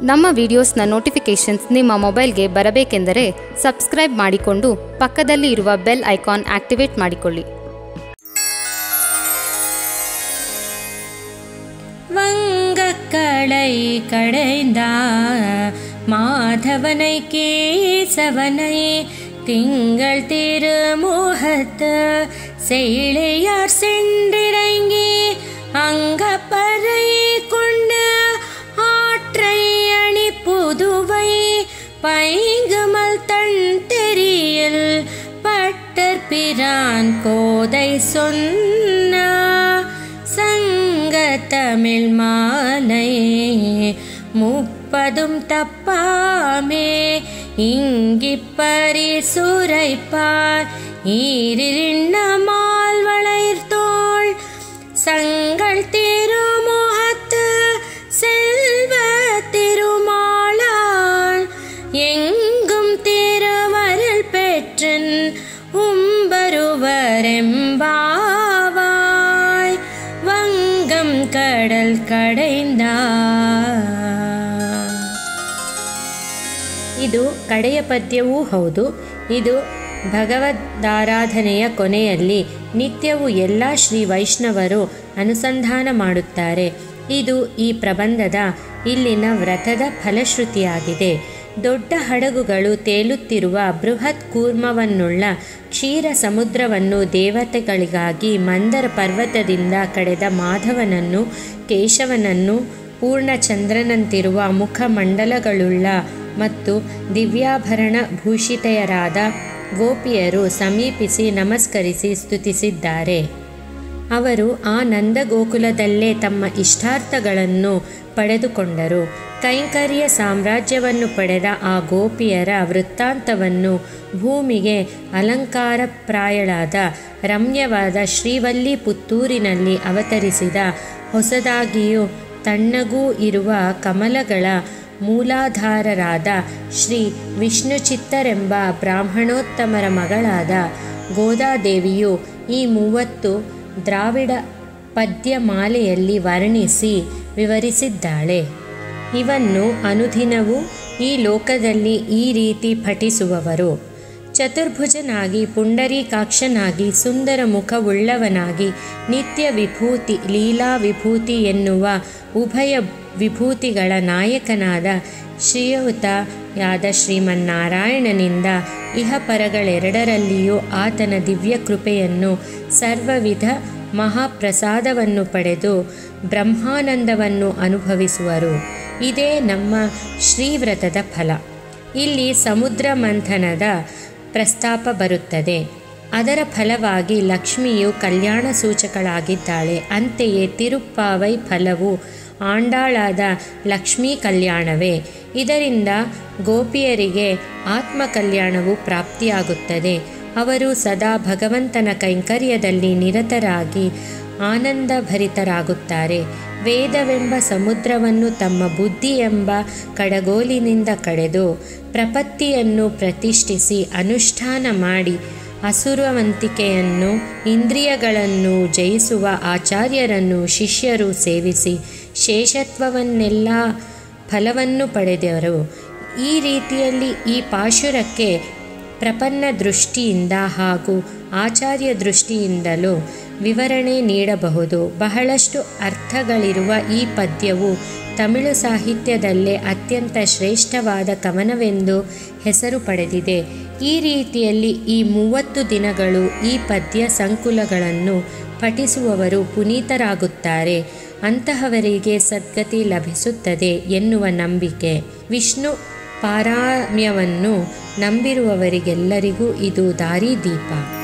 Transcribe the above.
ನಮ್ಮ ವಿಡಿಯೋಸ್ನ ನೋಟಿಫಿಕೇಷನ್ಸ್ ನಿಮ್ಮ ಮೊಬೈಲ್ಗೆ ಬರಬೇಕೆಂದರೆ ಸಬ್ಸ್ಕ್ರೈಬ್ ಮಾಡಿಕೊಂಡು ಪಕ್ಕದಲ್ಲಿ ಇರುವ ಬೆಲ್ ಐಕಾನ್ ಆಕ್ಟಿವೇಟ್ ಮಾಡಿಕೊಳ್ಳಿ வங்கக்கடை கடைந்தா மாதவனை கேசவனை திங்கள் திருமுகத்து செயலையார் சென்றிறங்கி அங்கப்பறை கொண்டு ஆற்றை அணி புதுவை பைங்குமல் தன் தெரியல் பட்டர் பிரான் கோதை சொன்ன சங்க தமிழ் மாலை முப்பதும் தப்பாமே இங்கிப்பரி சுரைப்பார் ஈரிண்ணமால் வளைர்த்தோள் சங்கள் திருமுகத்து செல்வ திருமாலாள் எங்கும் திருவருள் பெற்றன் உம்பருவரெம்பாவாய் வங்கம் கடல் கடைந்தா ಇದು ಕಡೆಯ ಪದ್ಯವೂ ಹೌದು ಇದು ಭಗವದ್ದಾರಾಧನೆಯ ಕೊನೆಯಲ್ಲಿ ನಿತ್ಯವೂ ಎಲ್ಲ ಶ್ರೀ ವೈಷ್ಣವರು ಅನುಸಂಧಾನ ಮಾಡುತ್ತಾರೆ ಇದು ಈ ಪ್ರಬಂಧದ ಇಲ್ಲಿನ ವ್ರತದ ಫಲಶ್ರುತಿಯಾಗಿದೆ ದೊಡ್ಡ ಹಡಗುಗಳು ತೇಲುತ್ತಿರುವ ಬೃಹತ್ ಕೂರ್ಮವನ್ನುಳ್ಳ ಕ್ಷೀರ ಸಮುದ್ರವನ್ನು ದೇವತೆಗಳಿಗಾಗಿ ಮಂದರ ಪರ್ವತದಿಂದ ಕಡೆದ ಮಾಧವನನ್ನು ಕೇಶವನನ್ನು ಪೂರ್ಣಚಂದ್ರನಂತಿರುವ ಮುಖಮಂಡಲಗಳುಳ್ಳ ಮತ್ತು ದಿವ್ಯಾಭರಣ ಭೂಷಿತೆಯರಾದ ಗೋಪಿಯರು ಸಮೀಪಿಸಿ ನಮಸ್ಕರಿಸಿ ಸ್ತುತಿಸಿದ್ದಾರೆ ಅವರು ಆ ನಂದಗೋಕುಲದಲ್ಲೇ ತಮ್ಮ ಇಷ್ಟಾರ್ಥಗಳನ್ನು ಪಡೆದುಕೊಂಡರು ಕೈಂಕರ್ಯ ಸಾಮ್ರಾಜ್ಯವನ್ನು ಪಡೆದ ಆ ಗೋಪಿಯರ ವೃತ್ತಾಂತವನ್ನು ಭೂಮಿಗೆ ಅಲಂಕಾರಪ್ರಾಯಳಾದ ರಮ್ಯವಾದ ಶ್ರೀವಲ್ಲಿ ಪುತ್ತೂರಿನಲ್ಲಿ ಅವತರಿಸಿದ ಹೊಸದಾಗಿಯೂ ತಣ್ಣಗೂ ಇರುವ ಕಮಲಗಳ ಮೂಲಾಧಾರರಾದ ಶ್ರೀ ವಿಷ್ಣುಚಿತ್ತರೆಂಬ ಬ್ರಾಹ್ಮಣೋತ್ತಮರ ಮಗಳಾದ ಗೋದಾದೇವಿಯು ಈ ಮೂವತ್ತು ದ್ರಾವಿಡ ಪದ್ಯಮಾಲೆಯಲ್ಲಿ ವರ್ಣಿಸಿ ವಿವರಿಸಿದ್ದಾಳೆ ಇವನ್ನು ಅನುದಿನವೂ ಈ ಲೋಕದಲ್ಲಿ ಈ ರೀತಿ ಪಠಿಸುವವರು ಚತುರ್ಭುಜನಾಗಿ ಪುಂಡರೀಕಾಕ್ಷನಾಗಿ ಸುಂದರ ಮುಖವುಳ್ಳವನಾಗಿ ನಿತ್ಯ ವಿಭೂತಿ ಲೀಲಾ ವಿಭೂತಿ ಎನ್ನುವ ಉಭಯ ವಿಭೂತಿಗಳ ನಾಯಕನಾದ ಶ್ರೀಯುತಯಾದ ಶ್ರೀಮನ್ನಾರಾಯಣನಿಂದ ಇಹಪರಗಳೆರಡರಲ್ಲಿಯೂ ಆತನ ದಿವ್ಯ ಕೃಪೆಯನ್ನು ಸರ್ವವಿಧ ಮಹಾಪ್ರಸಾದವನ್ನು ಪಡೆದು ಬ್ರಹ್ಮಾನಂದವನ್ನು ಅನುಭವಿಸುವರು ಇದೇ ನಮ್ಮ ಶ್ರೀವ್ರತದ ಫಲ ಇಲ್ಲಿ ಸಮುದ್ರ ಮಂಥನದ ಪ್ರಸ್ತಾಪ ಬರುತ್ತದೆ ಅದರ ಫಲವಾಗಿ ಲಕ್ಷ್ಮಿಯು ಕಲ್ಯಾಣ ಸೂಚಕಳಾಗಿದ್ದಾಳೆ ಅಂತೆಯೇ ತಿರುಪ್ಪಾವೈ ಫಲವು ಆಂಡಾಳಾದ ಲಕ್ಷ್ಮೀ ಕಲ್ಯಾಣವೇ ಇದರಿಂದ ಗೋಪಿಯರಿಗೆ ಆತ್ಮ ಕಲ್ಯಾಣವು ಪ್ರಾಪ್ತಿಯಾಗುತ್ತದೆ ಅವರು ಸದಾ ಭಗವಂತನ ಕೈಂಕರ್ಯದಲ್ಲಿ ನಿರತರಾಗಿ ಆನಂದಭರಿತರಾಗುತ್ತಾರೆ ವೇದವೆಂಬ ಸಮುದ್ರವನ್ನು ತಮ್ಮ ಬುದ್ಧಿ ಎಂಬ ಕಡಗೋಲಿನಿಂದ ಕಡೆದು ಪ್ರಪತ್ತಿಯನ್ನು ಪ್ರತಿಷ್ಠಿಸಿ ಅನುಷ್ಠಾನ ಮಾಡಿ ಅಸುರವಂತಿಕೆಯನ್ನು ಇಂದ್ರಿಯಗಳನ್ನು ಜಯಿಸುವ ಆಚಾರ್ಯರನ್ನು ಶಿಷ್ಯರು ಸೇವಿಸಿ ಶೇಷತ್ವವನ್ನೆಲ್ಲ ಫಲವನ್ನು ಪಡೆದವರು ಈ ರೀತಿಯಲ್ಲಿ ಈ ಪಾಶುರಕ್ಕೆ ಪ್ರಪನ್ನ ದೃಷ್ಟಿಯಿಂದ ಹಾಗೂ ಆಚಾರ್ಯ ದೃಷ್ಟಿಯಿಂದಲೂ ವಿವರಣೆ ನೀಡಬಹುದು ಬಹಳಷ್ಟು ಅರ್ಥಗಳಿರುವ ಈ ಪದ್ಯವು ತಮಿಳು ಸಾಹಿತ್ಯದಲ್ಲೇ ಅತ್ಯಂತ ಶ್ರೇಷ್ಠವಾದ ಕವನವೆಂದು ಹೆಸರು ಪಡೆದಿದೆ ಈ ರೀತಿಯಲ್ಲಿ ಈ ಮೂವತ್ತು ದಿನಗಳು ಈ ಪದ್ಯ ಸಂಕುಲಗಳನ್ನು ಪಠಿಸುವವರು ಪುನೀತರಾಗುತ್ತಾರೆ ಅಂತಹವರಿಗೆ ಸದ್ಗತಿ ಲಭಿಸುತ್ತದೆ ಎನ್ನುವ ನಂಬಿಕೆ ವಿಷ್ಣು ಪಾರಾಮ್ಯವನ್ನು ನಂಬಿರುವವರಿಗೆಲ್ಲರಿಗೂ ಇದು ದಾರಿದೀಪ